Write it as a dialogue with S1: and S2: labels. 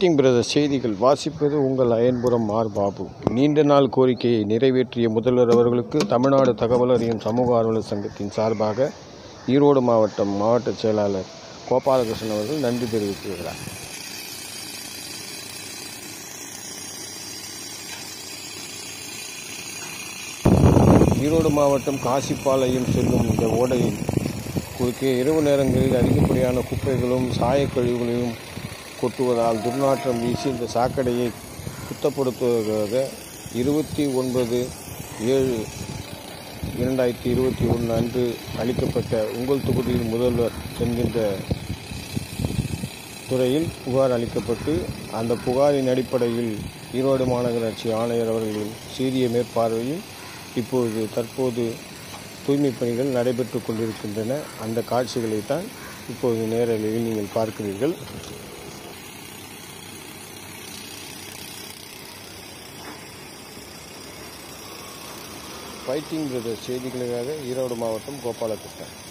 S1: fighting brothers செய்திகள் வாசிப்பது உங்கள் அயன்புரம் ஆர் பாபு நீண்ட நாள் கோரிக்கையை நிறைவேற்றிய முதல்வர் அவர்களுக்கு தமிழ்நாடு தகவல் அறியும் சமூக ஆர்வலர் சங்கத்தின் சார்பாக ஈரோடு மாவட்டம் மாவட்ட செயலாளர் கோபாலகிருஷ்ணன் அவர்கள் நன்றி தெரிவித்துள்ளார் ஈரோடு மாவட்டம் காசிப்பாளையம் செல்லும் இந்த ஓடையில் குறுக்கே இரவு நேரங்களில் அதிகப்படியான குப்பைகளும் சாயக்கழிவுகளையும் கொட்டுவதால் துர்நாற்றம் வீசி இந்த சாக்கடையை சுத்தப்படுத்துவதாக இருபத்தி ஒன்பது ஏழு இரண்டாயிரத்தி இருபத்தி ஒன்று அன்று அளிக்கப்பட்ட உங்கள் தொகுதியில் முதல்வர் என்கின்ற துறையில் புகார் அளிக்கப்பட்டு அந்த புகாரின் அடிப்படையில் ஈரோடு மாநகராட்சி ஆணையர் அவர்களின் சீரிய மேற்பார்வையில் இப்பொழுது தற்போது தூய்மை பணிகள் நடைபெற்று கொண்டிருக்கின்றன அந்த காட்சிகளை தான் இப்போது நேரலையில் நீங்கள் பார்க்கிறீர்கள் ஃபைட்டிங் பிரதர்ஸ் செய்திகளுக்காக ஈரோடு மாவட்டம் கோபாலகிருஷ்ணன்